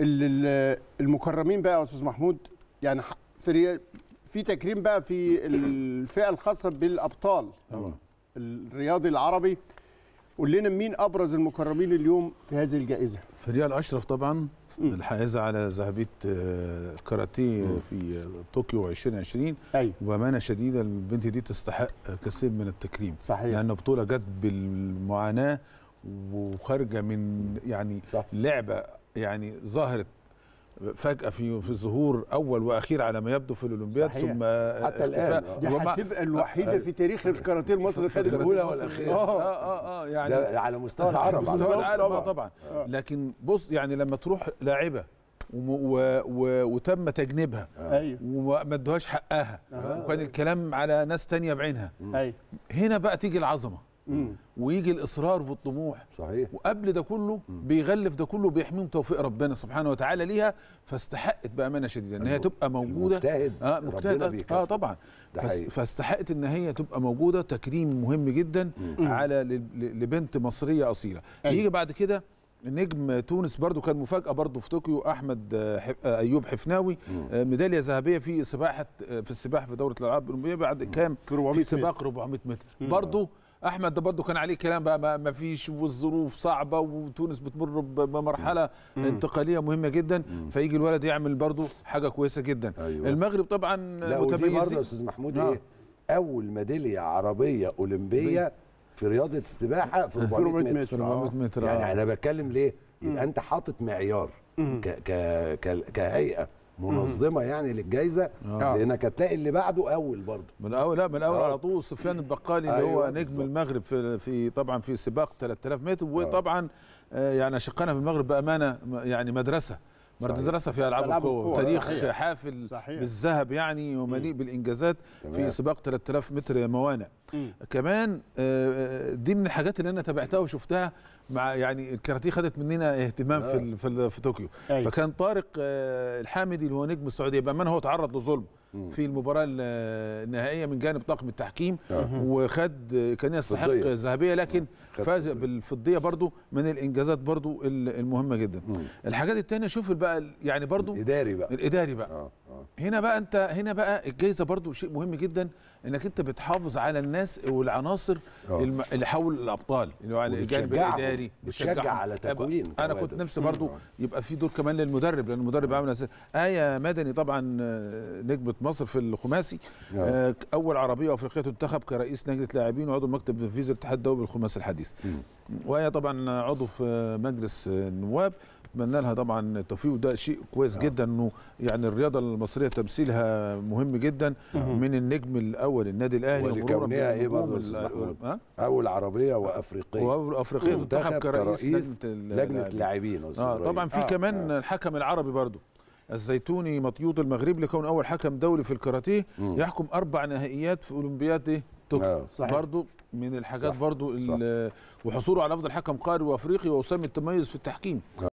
ال- ال- المكرمين بقى يا استاذ محمود يعني ح- في ري- في تكريم بقى في الفئه الخاصه بالابطال طبعا الرياضي العربي قول لنا مين ابرز المكرمين اليوم في هذه الجائزه فريال اشرف طبعا مم. الحائزه على ذهبيه آه، الكاراتيه في آه، طوكيو 2020 ايوه وبامانه شديده البنت دي تستحق كثير من التكريم صحيح لان بطوله جت بالمعاناه وخارجه من يعني صح. لعبه يعني ظهرت فجاه في في الظهور اول واخير على ما يبدو في الاولمبياد صحيح. ثم حتى الآن. اختفاء. دي وما- هتبقى الوحيده في تاريخ الكاراتيه المصري خدت الأولى مصر. والأخيرة. اه اه اه اه يعني ده على مستوى العرب على مستوى فكرة. العالم طبعاً. طبعا, طبعا. آه. لكن بص يعني لما تروح لاعبه وم- و و وتم تجنيبها ايوه وما ادوهاش حقها آه. وكان الكلام على ناس تانية بعينها ايوه هنا بقى تيجي العظمه مم. ويجي الاصرار والطموح صحيح وقبل ده كله بيغلف ده كله بيحميهم توفيق ربنا سبحانه وتعالى ليها فاستحقت بامانه شديده ان هي الم- تبقى موجوده المجتهد اه ربنا مجتهد اه بيكافئه. طبعا ده فاس- حقيقي. فاستحقت ان هي تبقى موجوده تكريم مهم جدا على ل- ل- لبنت مصريه اصيله أيوة. يجي بعد كده نجم تونس برضو كان مفاجاه برضو في طوكيو احمد آه، ح- آه، ايوب حفناوي آه، ميداليه ذهبيه في سباحه آه، في السباحه في دوره الالعاب الاولمبيه بعد كام في 400 في متر. سباق 400 متر برضو احمد ده برضو كان عليه كلام بقى ما- ما فيش والظروف صعبه وتونس بتمر ب- بمرحله انتقاليه مهمه جدا فيجي الولد يعمل برضو حاجه كويسه جدا أيوة. المغرب طبعا لا ودي برضه يا متميزين استاذ محمود آه. ايه اول ميداليه عربيه اولمبيه في رياضه السباحه في 400 400 متر, متر. 400 متر يعني آه. انا بتكلم ليه يبقى انت حاطط معيار ك ك ك كهيئه منظمه يعني للجائزه آه. لانك هتلاقي اللي بعده اول برضه من اول لا من اول آه. على طول سفيان البقالي اللي أيوة هو نجم بالظبط. المغرب في في طبعا في سباق 3000 متر وطبعا آه، يعني اشقنا في المغرب بامانه م- يعني مدرسه صحيح. مدرسه في العاب ألعاب القوه القوة، تاريخ صحيح. حافل صحيح. بالذهب يعني ومليء بالانجازات في تمام. سباق 3000 متر موانع مم. كمان آه، دي من الحاجات اللي انا تابعتها وشفتها مع يعني الكاراتيه خدت مننا اهتمام في ال- في, ال- في طوكيو أيوة. فكان طارق آه، الحامدي اللي هو نجم السعوديه بامانه هو تعرض لظلم في المباراه ال- النهائيه من جانب طاقم التحكيم وخد كان يستحق فضية. الذهبيه لكن خد فاز فضية. بالفضيه برضو من الانجازات برضو ال- المهمه جدا الحاجات التانية شوف بقى يعني برضو اداري بقى الاداري بقى اه اه هنا بقى انت هنا بقى الجايزه برضو شيء مهم جدا انك انت بتحافظ على الناس والعناصر آه. الم... اللي حول الابطال اللي هو على الجانب وبتشجعهم. الاداري بتشجع بتشجعهم. على يبقى تكوين انا كوادر. كنت نفسي برضو يبقى في دور كمان للمدرب لان المدرب عامل أساس. ايه مدني طبعا آه، نجمه مصر في الخماسي آه. آه، اول عربيه افريقيه تنتخب كرئيس لجنه لاعبين وعضو مكتب تنفيذي الاتحاد الدولي بالخماسي الحديث وهي طبعا عضو في مجلس النواب اتمنى لها طبعا التوفيق وده شيء كويس جدا انه يعني الرياضه المصريه تمثيلها مهم جدا من النجم الاول النادي الاهلي ولكونها ومرورا إيه بالنجوم برضه يا أستاذ ال- محمود؟ ها؟ اول عربيه وافريقيه وافريقيا تنتخب منتخب كرئيس كرئيس لجنه ال- لجنه اللاعبين. اللاعبين أستاذ اه إبراهيم. طبعا في آه، كمان الحكم العربي برضو الزيتوني مطيوط المغربي لكون اول حكم دولي في الكاراتيه يحكم اربع نهائيات في اولمبياد إيه؟ طوكيو آه. صحيح. برضو من الحاجات صح. برضو ال- وحصوله على افضل حكم قاري وافريقي واسامه التميز في التحكيم